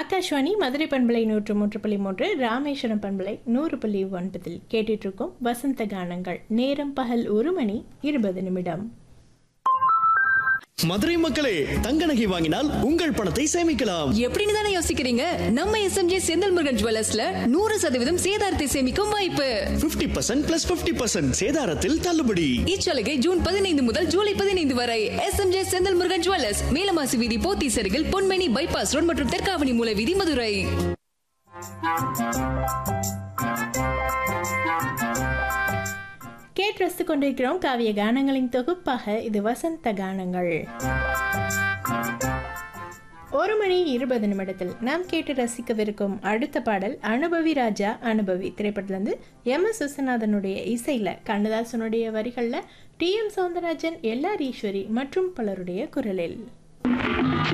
ஆகாஷ்வாணி மதுரை பண்பலை நூற்று மூன்று புள்ளி மூன்று ராமேஸ்வரம் பண்பலை நூறு புள்ளி ஒன்பதில் கேட்டுட்டு இருக்கோம் வசந்த கானங்கள் நேரம் பகல் ஒரு மணி இருபது நிமிடம் மதுரை மக்களே தங்க நகை வாங்கினால் உங்கள் பணத்தை சேமிக்கலாம் எப்படின்னு தானே யோசிக்கிறீங்க நம்ம எஸ்எம்ஜி செந்தில் முருகன் ஜுவல்லர்ஸ்ல நூறு சதவீதம் சேதாரத்தை சேமிக்கும் வாய்ப்பு 50% பர்சன்ட் பிளஸ் பிப்டி பர்சன்ட் சேதாரத்தில் தள்ளுபடி இச்சலுகை ஜூன் பதினைந்து முதல் ஜூலை பதினைந்து வரை எஸ்எம்ஜே செந்தில் முருகன் ஜுவல்லர்ஸ் மேலமாசி வீதி போத்தி சருகில் பொன்மணி பைபாஸ் ரோட் மற்றும் தெற்காவணி மூல வீதி மதுரை கேட்டு ரசித்து கொண்டிருக்கிறோம் காவிய கானங்களின் தொகுப்பாக இது வசந்த கானங்கள் ஒரு மணி இருபது நிமிடத்தில் நாம் கேட்டு ரசிக்கவிருக்கும் அடுத்த பாடல் அனுபவி ராஜா அனுபவி திரைப்படத்திலிருந்து எம் எஸ் விஸ்வநாதனுடைய இசையில் கண்ணதாசனுடைய வரிகளில் T M Soundararajan L R Eswari மற்றும் பலருடைய குரலில்